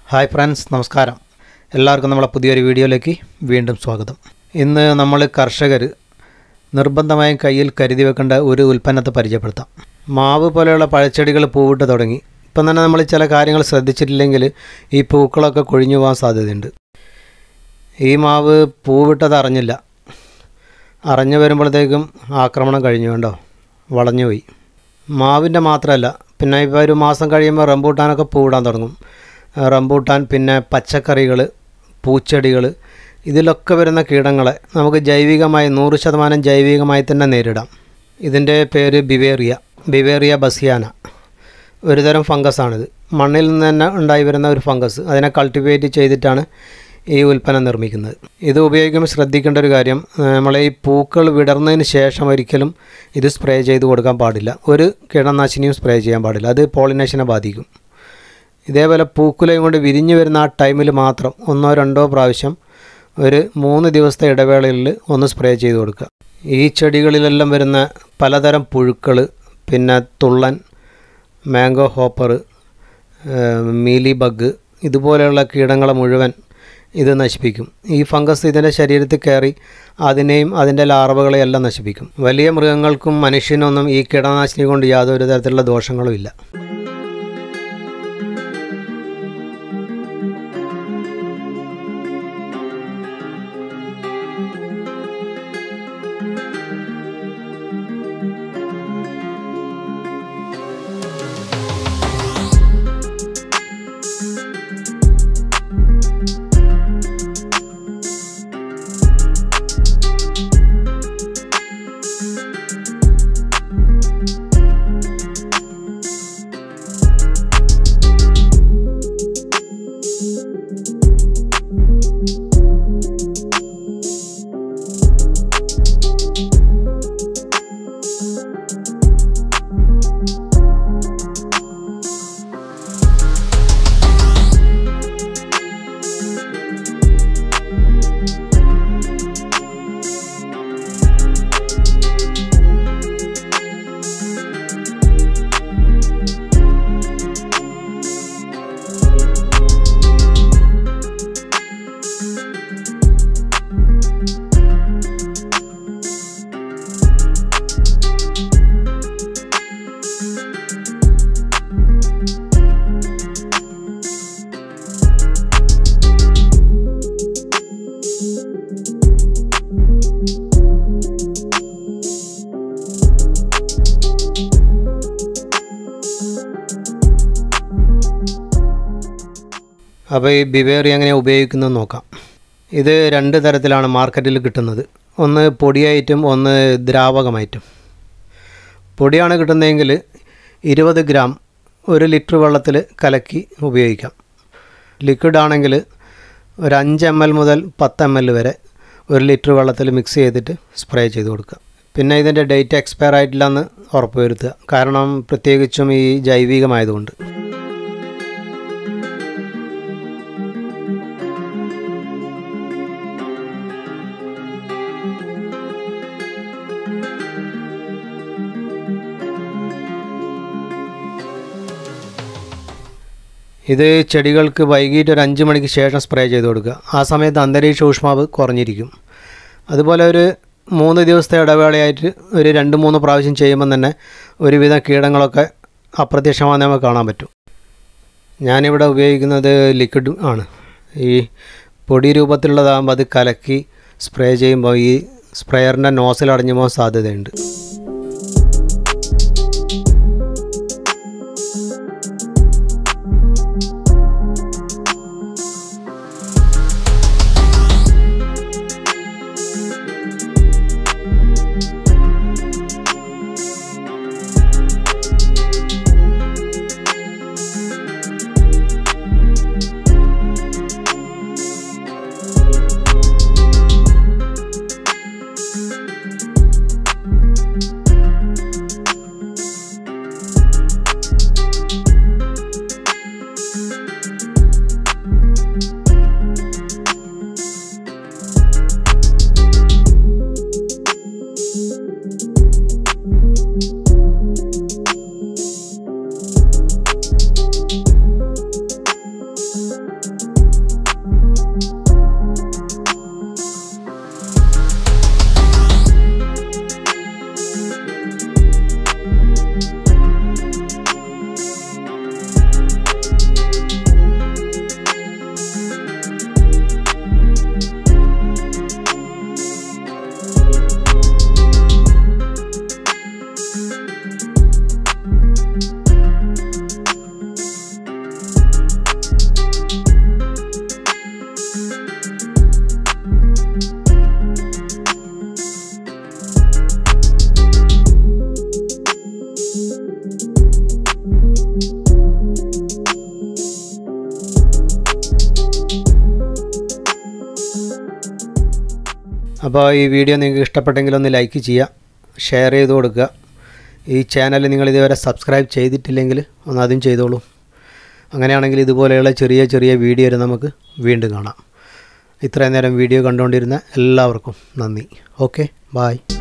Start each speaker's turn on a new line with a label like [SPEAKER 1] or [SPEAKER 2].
[SPEAKER 1] hi friends നമസ്കാരം എല്ലാവർക്കും നമ്മളെ പുതിയൊരു വീഡിയോയിലേക്ക് വീണ്ടും സ്വാഗതം ഇന്ന് നമ്മൾ കർഷകർ നിർബന്ധമായും കയ്യിൽ കരുതി വെക്കേണ്ട ഒരു ഉൽപ്പന്നത്തെ പരിചയപ്പെടുത്താം മാവ് പോലെയുള്ള പഴച്ചെടികൾ പൂവിട്ട് തുടങ്ങി ഇപ്പം തന്നെ നമ്മൾ ചില കാര്യങ്ങൾ ശ്രദ്ധിച്ചിട്ടില്ലെങ്കിൽ ഈ പൂക്കളൊക്കെ കൊഴിഞ്ഞു പോകാൻ സാധ്യതയുണ്ട് ഈ മാവ് പൂവിട്ടത് അറിഞ്ഞില്ല അറിഞ്ഞു വരുമ്പോഴത്തേക്കും ആക്രമണം കഴിഞ്ഞു കണ്ടോ വളഞ്ഞുപോയി മാവിൻ്റെ മാത്രമല്ല പിന്നെ ഇപ്പോൾ ഒരു മാസം കഴിയുമ്പോൾ റംബൂട്ടാനൊക്കെ പൂവിടാൻ തുടങ്ങും ആ, റംബൂട്ടാൻ പിന്നെ പച്ചക്കറികൾ പൂച്ചെടികൾ ഇതിലൊക്കെ വരുന്ന കീടങ്ങളെ നമുക്ക് ജൈവികമായി നൂറ് ശതമാനം ജൈവികമായി തന്നെ നേരിടാം ഇതിൻ്റെ പേര് ബിവേറിയ ബിവേറിയ ബസിയാന ഒരുതരം ഫംഗസാണിത് മണ്ണിൽ നിന്ന് തന്നെ ഉണ്ടായി വരുന്ന ഒരു ഫംഗസ് അതിനെ കൾട്ടിവേറ്റ് ചെയ്തിട്ടാണ് ഈ ഉൽപ്പന്നം നിർമ്മിക്കുന്നത് ഇത് ഉപയോഗിക്കുമ്പോൾ ശ്രദ്ധിക്കേണ്ട ഒരു കാര്യം നമ്മൾ ഈ പൂക്കൾ വിടർന്നതിന് ശേഷം ഒരിക്കലും ഇത് സ്പ്രേ ചെയ്ത് കൊടുക്കാൻ പാടില്ല ഒരു കീടനാശിനിയും സ്പ്രേ ചെയ്യാൻ പാടില്ല അത് പോളിനേഷനെ ബാധിക്കും ഇതേപോലെ പൂക്കുലയും കൊണ്ട് വിരിഞ്ഞു വരുന്ന ആ ടൈമിൽ മാത്രം ഒന്നോ രണ്ടോ പ്രാവശ്യം ഒരു മൂന്ന് ദിവസത്തെ ഇടവേളയിൽ ഒന്ന് സ്പ്രേ ചെയ്ത് കൊടുക്കുക ഈ ചെടികളിലെല്ലാം വരുന്ന പലതരം പുഴുക്കൾ പിന്നെ തുള്ളൻ മാംഗോ ഹോപ്പർ മീലി ബഗ് ഇതുപോലെയുള്ള കീടങ്ങളെ മുഴുവൻ ഇത് നശിപ്പിക്കും ഈ ഫംഗസ് ഇതിൻ്റെ ശരീരത്തിൽ കയറി അതിനെയും അതിൻ്റെ ലാർവകളെയും എല്ലാം നശിപ്പിക്കും വലിയ മൃഗങ്ങൾക്കും മനുഷ്യനൊന്നും ഈ കീടനാശിനി കൊണ്ട് യാതൊരു തരത്തിലുള്ള ദോഷങ്ങളും ഇല്ല അപ്പോൾ ഈ ബിവേറി എങ്ങനെ ഉപയോഗിക്കുന്നത് നോക്കാം ഇത് രണ്ട് തരത്തിലാണ് മാർക്കറ്റിൽ കിട്ടുന്നത് ഒന്ന് പൊടിയായിട്ടും ഒന്ന് ദ്രാവകമായിട്ടും പൊടിയാണ് കിട്ടുന്നതെങ്കിൽ ഇരുപത് ഗ്രാം ഒരു ലിറ്റർ വെള്ളത്തിൽ കലക്കി ഉപയോഗിക്കാം ലിക്വിഡ് ആണെങ്കിൽ ഒരു അഞ്ച് എം എൽ മുതൽ പത്ത് എം എൽ വരെ ഒരു ലിറ്റർ വെള്ളത്തിൽ മിക്സ് ചെയ്തിട്ട് സ്പ്രേ ചെയ്ത് കൊടുക്കുക പിന്നെ ഇതിൻ്റെ ഡേറ്റ് എക്സ്പയർ ആയിട്ടില്ലെന്ന് ഉറപ്പ് വരുത്തുക കാരണം പ്രത്യേകിച്ചും ഈ ജൈവികമായതുകൊണ്ട് ഇത് ചെടികൾക്ക് വൈകിട്ട് ഒരു അഞ്ച് മണിക്ക് ശേഷം സ്പ്രേ ചെയ്ത് കൊടുക്കുക ആ സമയത്ത് അന്തരീക്ഷ ഊഷ്മാവ് കുറഞ്ഞിരിക്കും അതുപോലെ ഒരു മൂന്ന് ദിവസത്തെ ഇടവേളയായിട്ട് ഒരു രണ്ട് മൂന്ന് പ്രാവശ്യം ചെയ്യുമ്പം തന്നെ ഒരുവിധം കീടങ്ങളൊക്കെ അപ്രത്യക്ഷമാകുന്ന നമുക്ക് കാണാൻ പറ്റും ഞാനിവിടെ ഉപയോഗിക്കുന്നത് ലിക്വിഡ് ആണ് ഈ പൊടി രൂപത്തിലുള്ളതാകുമ്പോൾ അത് കലക്കി സ്പ്രേ ചെയ്യുമ്പോൾ ഈ സ്പ്രെയറിൻ്റെ നോസിൽ അടഞ്ഞു പോകാൻ സാധ്യതയുണ്ട് അപ്പോൾ ഈ വീഡിയോ നിങ്ങൾക്ക് ഇഷ്ടപ്പെട്ടെങ്കിൽ ഒന്ന് ലൈക്ക് ചെയ്യുക ഷെയർ ചെയ്ത് കൊടുക്കുക ഈ ചാനൽ നിങ്ങൾ ഇതുവരെ സബ്സ്ക്രൈബ് ചെയ്തിട്ടില്ലെങ്കിൽ ഒന്ന് അതും ചെയ്തോളൂ അങ്ങനെയാണെങ്കിൽ ഇതുപോലെയുള്ള ചെറിയ ചെറിയ വീഡിയോ നമുക്ക് വീണ്ടും കാണാം ഇത്രയും നേരം വീഡിയോ കണ്ടുകൊണ്ടിരുന്ന എല്ലാവർക്കും നന്ദി ഓക്കെ ബായ്